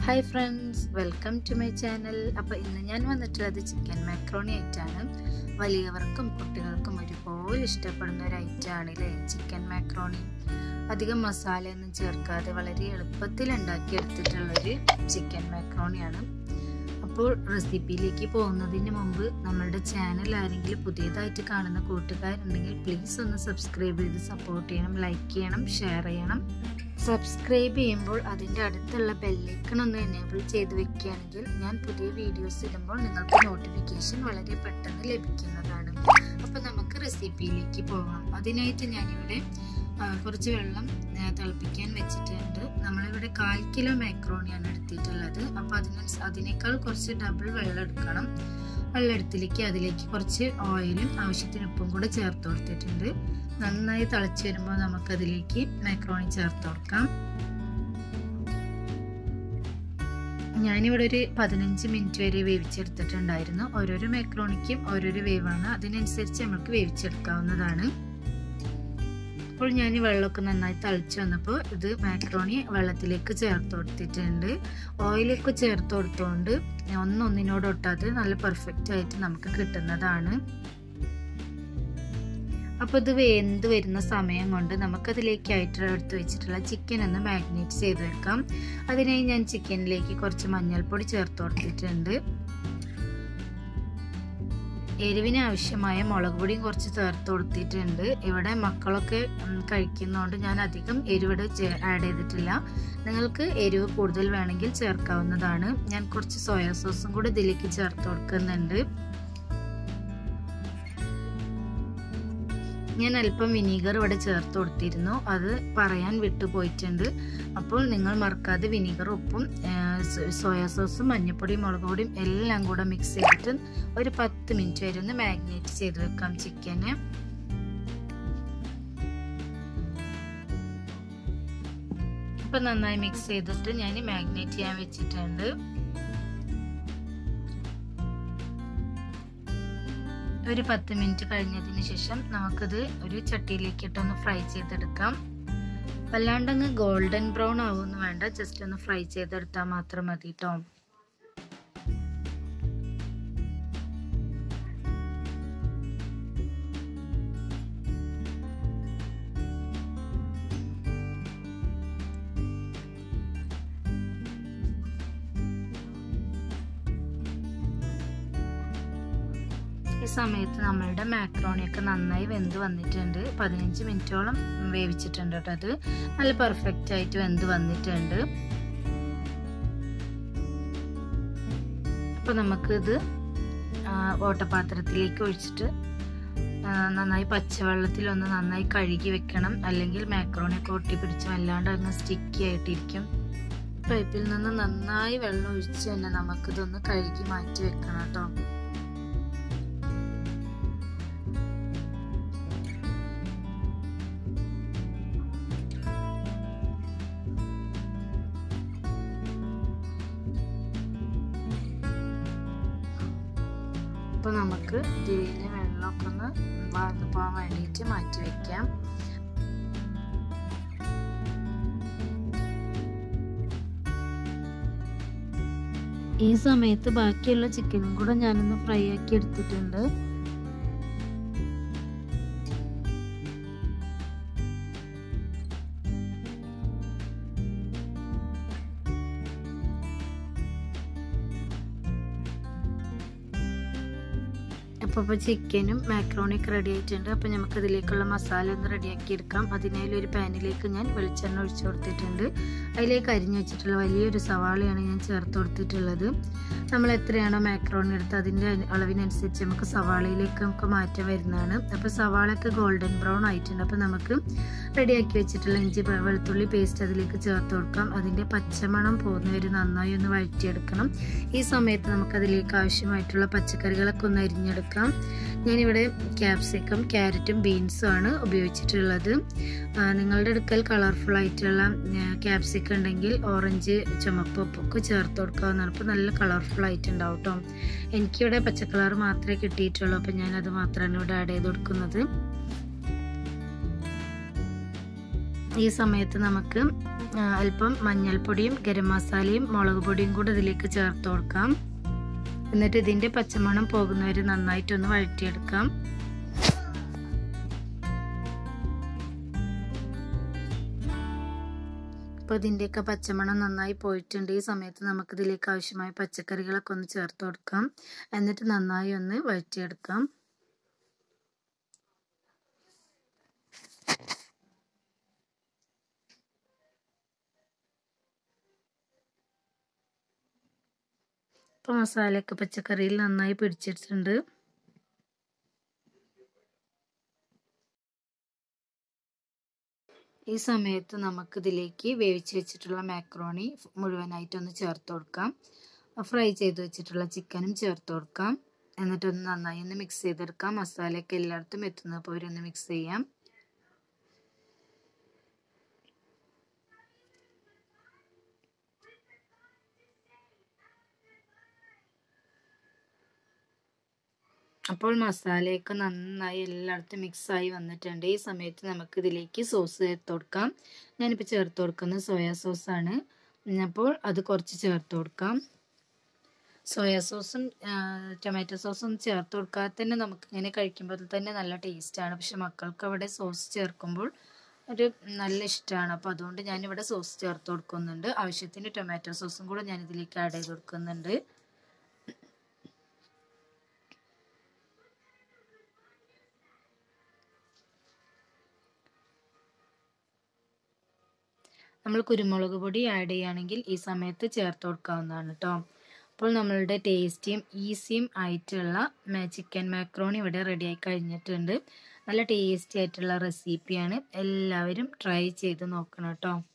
hi friends welcome to my channel അപ്പോൾ ഇന്ന് ഞാൻ വന്നിട്ടുള്ളത് ചിക്കൻ മാക്രോണി ആയിട്ടാണ് വലിയവർക്കും കുട്ടികൾക്കും ഒരുപോലെ ഇഷ്ടപ്പെടുന്ന ഒരു ഐറ്റമാണ് അല്ലേ ചിക്കൻ മാക്രോണി അധികം മസാലയൊന്നും ചേർക്കാതെ വളരെ എളുപ്പത്തിൽ ഉണ്ടാക്കിയെടുത്തിട്ടുള്ളൊരു ചിക്കൻ മാക്രോണിയാണ് അപ്പോൾ റെസിപ്പിയിലേക്ക് പോകുന്നതിന് മുമ്പ് നമ്മളുടെ ചാനൽ ആരെങ്കിലും പുതിയതായിട്ട് കാണുന്ന കൂട്ടുകാരുണ്ടെങ്കിൽ പ്ലീസ് ഒന്ന് സബ്സ്ക്രൈബ് ചെയ്ത് സപ്പോർട്ട് ചെയ്യണം ലൈക്ക് ചെയ്യണം ഷെയർ ചെയ്യണം സബ്സ്ക്രൈബ് ചെയ്യുമ്പോൾ അതിൻ്റെ അടുത്തുള്ള ബെല്ലൈക്കൺ ഒന്ന് എനേബിൾ ചെയ്ത് വെക്കുകയാണെങ്കിൽ ഞാൻ പുതിയ വീഡിയോസ് ഇടുമ്പോൾ നിങ്ങൾക്ക് നോട്ടിഫിക്കേഷൻ വളരെ പെട്ടെന്ന് ലഭിക്കുന്നതാണ് അപ്പോൾ നമുക്ക് റെസിപ്പിയിലേക്ക് പോകാം അതിനായിട്ട് ഞാനിവിടെ കുറച്ച് വെള്ളം തിളപ്പിക്കാൻ വെച്ചിട്ടുണ്ട് നമ്മളിവിടെ കാൽ കിലോ മാക്രോണിയാണ് എടുത്തിട്ടുള്ളത് അപ്പോൾ അതിന് അതിനേക്കാൾ കുറച്ച് ഡബിൾ വെള്ളം എടുക്കണം വെള്ളമെടുത്തിലേക്ക് അതിലേക്ക് കുറച്ച് ഓയിലും ആവശ്യത്തിന് ഉപ്പും കൂടെ ചേർത്ത് കൊടുത്തിട്ടുണ്ട് നന്നായി തിളച്ച് വരുമ്പോൾ നമുക്കതിലേക്ക് മാക്രോണി ചേർത്ത് കൊടുക്കാം ഞാനിവിടെ ഒരു പതിനഞ്ച് മിനിറ്റ് വരെ വേവിച്ചെടുത്തിട്ടുണ്ടായിരുന്നു ഓരോരോ മാക്രോണിക്കും ഓരോരോ വേവാണ് അതിനനുസരിച്ച് നമുക്ക് വേവിച്ചെടുക്കാവുന്നതാണ് അപ്പോൾ ഞാൻ വെള്ളമൊക്കെ നന്നായി തളിച്ചു വന്നപ്പോൾ ഇത് മാക്രോണി വെള്ളത്തിലേക്ക് ചേർത്ത് കൊടുത്തിട്ടുണ്ട് ഓയിലൊക്കെ ചേർത്ത് കൊടുത്തുകൊണ്ട് ഒന്നൊന്നിനോട് ഒട്ടാതെ നല്ല പെർഫെക്റ്റ് ആയിട്ട് നമുക്ക് കിട്ടുന്നതാണ് അപ്പോൾ ഇത് വെന്ത് വരുന്ന സമയം കൊണ്ട് നമുക്കതിലേക്കായിട്ട് എടുത്ത് വെച്ചിട്ടുള്ള ചിക്കൻ ഒന്ന് മാഗ്നേറ്റ് ചെയ്ത് വെക്കാം അതിനായി ഞാൻ ചിക്കനിലേക്ക് കുറച്ച് മഞ്ഞൾപ്പൊടി ചേർത്ത് കൊടുത്തിട്ടുണ്ട് എരിവിന് ആവശ്യമായ മുളക് പൊടിയും കുറച്ച് ചേർത്ത് കൊടുത്തിട്ടുണ്ട് ഇവിടെ മക്കളൊക്കെ കഴിക്കുന്നതുകൊണ്ട് ഞാൻ അധികം എരിവിടെ ആഡ് ചെയ്തിട്ടില്ല നിങ്ങൾക്ക് എരിവ് കൂടുതൽ വേണമെങ്കിൽ ചേർക്കാവുന്നതാണ് ഞാൻ കുറച്ച് സോയാ സോസും കൂടി ഇതിലേക്ക് ചേർത്ത് കൊടുക്കുന്നുണ്ട് ഞാൻ അല്പം വിനീഗർ ഇവിടെ ചേർത്ത് കൊടുത്തിരുന്നു അത് പറയാൻ വിട്ടുപോയിട്ടുണ്ട് അപ്പോൾ നിങ്ങൾ മറക്കാതെ വിനീഗർ ഉപ്പും സോയാ സോസും മഞ്ഞൾപ്പൊടിയും മുളക് പൊടിയും എല്ലാം കൂടെ മിക്സ് ചെയ്തിട്ട് ഒരു പത്ത് മിനിറ്റ് വരെ ഒന്ന് മാഗ്നേറ്റ് ചെയ്ത് വെക്കാം ചിക്കന് ഇപ്പൊ നന്നായി മിക്സ് ചെയ്തിട്ട് ഞാൻ മാഗ്നേറ്റ് ചെയ്യാൻ വെച്ചിട്ടുണ്ട് ഒരു പത്ത് മിനിറ്റ് കഴിഞ്ഞതിന് ശേഷം നമുക്കിത് ഒരു ചട്ടിയിലേക്ക് ഇട്ടൊന്ന് ഫ്രൈ ചെയ്തെടുക്കാം വല്ലാണ്ടങ്ങ് ഗോൾഡൻ ബ്രൗൺ ആവുമെന്ന് വേണ്ട ജസ്റ്റ് ഒന്ന് ഫ്രൈ ചെയ്തെടുത്താൽ മാത്രം മതി കേട്ടോ ഈ സമയത്ത് നമ്മളുടെ മാക്രോണിയൊക്കെ നന്നായി വെന്ത് വന്നിട്ടുണ്ട് പതിനഞ്ച് മിനിറ്റോളം വേവിച്ചിട്ടുണ്ട് കേട്ടോ അത് നല്ല പെർഫെക്റ്റ് ആയിട്ട് വെന്ത് വന്നിട്ടുണ്ട് അപ്പോൾ നമുക്കിത് ഓട്ടപാത്രത്തിലേക്ക് ഒഴിച്ചിട്ട് നന്നായി പച്ചവെള്ളത്തിലൊന്ന് നന്നായി കഴുകി വെക്കണം അല്ലെങ്കിൽ മാക്രോണിയൊക്കെ ഒട്ടി പിടിച്ച് വല്ലാണ്ട് അങ്ങ് സ്റ്റിക്കി ആയിട്ടിരിക്കും പൈപ്പിൽ നിന്ന് നന്നായി വെള്ളം ഒഴിച്ച് തന്നെ നമുക്കിതൊന്ന് കഴുകി മാറ്റി വെക്കണം കേട്ടോ അപ്പോൾ നമുക്ക് ഇതിലെ വെള്ളമൊക്കെ ഒന്ന് വാർന്നു പോകാൻ വേണ്ടിയിട്ട് മാറ്റി വയ്ക്കാം ഈ സമയത്ത് ബാക്കിയുള്ള ചിക്കനും കൂടെ ഞാനൊന്ന് ഫ്രൈ ആക്കി എടുത്തിട്ടുണ്ട് അപ്പോൾ ഇപ്പോൾ ചിക്കനും മാക്രോണിയൊക്കെ റെഡി ആയിട്ടുണ്ട് അപ്പോൾ നമുക്ക് ഇതിലേക്കുള്ള മസാല ഒന്ന് റെഡിയാക്കി എടുക്കാം അതിനായി ഒരു പാനിലേക്ക് ഞാൻ വെളിച്ചെണ്ണ ഒഴിച്ചു കൊടുത്തിട്ടുണ്ട് അതിലേക്ക് അരിഞ്ഞു വെച്ചിട്ടുള്ള വലിയൊരു സവാളയാണ് ഞാൻ ചേർത്ത് കൊടുത്തിട്ടുള്ളത് നമ്മൾ എത്രയാണോ മാക്രോണി എടുത്ത് അതിൻ്റെ അളവിനനുസരിച്ച് നമുക്ക് സവാളയിലേക്ക് നമുക്ക് മാറ്റം വരുന്നതാണ് അപ്പോൾ സവാളയൊക്കെ ഗോൾഡൻ ബ്രൗൺ ആയിട്ടുണ്ട് അപ്പോൾ നമുക്ക് റെഡിയാക്കി വെച്ചിട്ടുള്ള ഇഞ്ചി വെളുത്തുള്ളി പേസ്റ്റ് അതിലേക്ക് ചേർത്ത് കൊടുക്കാം അതിൻ്റെ പച്ചമണം പോകുന്നവർ നന്നായി ഒന്ന് വഴറ്റിയെടുക്കണം ഈ സമയത്ത് നമുക്കതിലേക്ക് ആവശ്യമായിട്ടുള്ള പച്ചക്കറികളൊക്കെ ഒന്ന് അരിഞ്ഞെടുക്കാം ഞാനിവിടെ ക്യാപ്സിക്കം ക്യാരറ്റും ബീൻസും ആണ് ഉപയോഗിച്ചിട്ടുള്ളത് നിങ്ങളുടെ അടുക്കൽ കളർഫുൾ ആയിട്ടുള്ള ക്യാപ്സിക്കം ഉണ്ടെങ്കിൽ ഓറഞ്ച് ചുമപ്പൊക്കെ ചേർത്ത് കൊടുക്കാവുന്നതാണ് അപ്പോൾ നല്ല കളർഫുൾ ആയിട്ടുണ്ടാവും കേട്ടോ എനിക്കിവിടെ പച്ച കളർ മാത്രമേ കിട്ടിയിട്ടുള്ളൂ അപ്പോൾ ഞാനത് മാത്രമാണ് ഇവിടെ ആഡ് ചെയ്ത് കൊടുക്കുന്നത് ഈ സമയത്ത് നമുക്ക് അല്പം മഞ്ഞൾപ്പൊടിയും ഗരം മസാലയും മുളക് പൊടിയും കൂടെ ഇതിലേക്ക് ചേർത്ത് കൊടുക്കാം എന്നിട്ട് ഇതിൻ്റെ പച്ചമണം പോകുന്നവരെ നന്നായിട്ടൊന്ന് വഴറ്റിയെടുക്കാം അപ്പോൾ ഇതിൻ്റെയൊക്കെ പച്ചമണം നന്നായി പോയിട്ടുണ്ട് ഈ സമയത്ത് നമുക്ക് ഇതിലേക്ക് ആവശ്യമായ പച്ചക്കറികളൊക്കെ ഒന്ന് ചേർത്ത് കൊടുക്കാം എന്നിട്ട് നന്നായി ഒന്ന് വഴറ്റിയെടുക്കാം ഇപ്പോൾ മസാലയൊക്കെ പച്ചക്കറിയിൽ നന്നായി പിടിച്ചിട്ടുണ്ട് ഈ സമയത്ത് നമുക്കിതിലേക്ക് വേവിച്ച് വെച്ചിട്ടുള്ള മാക്രോണി മുഴുവനായിട്ടൊന്ന് ചേർത്ത് കൊടുക്കാം ഫ്രൈ ചെയ്ത് വെച്ചിട്ടുള്ള ചിക്കനും ചേർത്ത് കൊടുക്കാം എന്നിട്ടൊന്ന് നന്നായി ഒന്ന് മിക്സ് ചെയ്തെടുക്കാം മസാലയൊക്കെ എല്ലായിടത്തും എത്തുന്നത് പോലെ ഒന്ന് മിക്സ് ചെയ്യാം അപ്പോൾ മസാലയൊക്കെ നന്നായി എല്ലായിടത്തും മിക്സായി വന്നിട്ടുണ്ട് ഈ സമയത്ത് നമുക്ക് ഇതിലേക്ക് സോസ് ചേർത്ത് കൊടുക്കാം ഞാനിപ്പോൾ ചേർത്ത് കൊടുക്കുന്നത് സോയാ സോസാണ് അപ്പോൾ അത് കുറച്ച് ചേർത്ത് കൊടുക്കാം സോയാ സോസും ടൊമാറ്റോ സോസും ചേർത്ത് കൊടുക്കാതെ തന്നെ നമുക്ക് ഇങ്ങനെ കഴിക്കുമ്പോൾ തന്നെ നല്ല ടേസ്റ്റാണ് പക്ഷെ മക്കൾക്ക് അവിടെ സോസ് ചേർക്കുമ്പോൾ ഒരു നല്ല ഇഷ്ടമാണ് അപ്പോൾ അതുകൊണ്ട് ഞാനിവിടെ സോസ് ചേർത്ത് കൊടുക്കുന്നുണ്ട് ആവശ്യത്തിന് ടൊമാറ്റോ സോസും കൂടെ ഞാൻ ഇതിലേക്ക് ആഡ് ചെയ്ത് കൊടുക്കുന്നുണ്ട് നമ്മൾ കുരുമുളക് പൊടി ആഡ് ചെയ്യുകയാണെങ്കിൽ ഈ സമയത്ത് ചേർത്ത് കൊടുക്കാവുന്നതാണ് കേട്ടോ അപ്പോൾ നമ്മളുടെ ടേസ്റ്റിയും ഈസിയും ആയിട്ടുള്ള ചിക്കൻ മാക്രോണി ഇവിടെ റെഡിയായി കഴിഞ്ഞിട്ടുണ്ട് നല്ല ടേസ്റ്റി ആയിട്ടുള്ള റെസിപ്പിയാണ് എല്ലാവരും ട്രൈ ചെയ്ത് നോക്കണം കേട്ടോ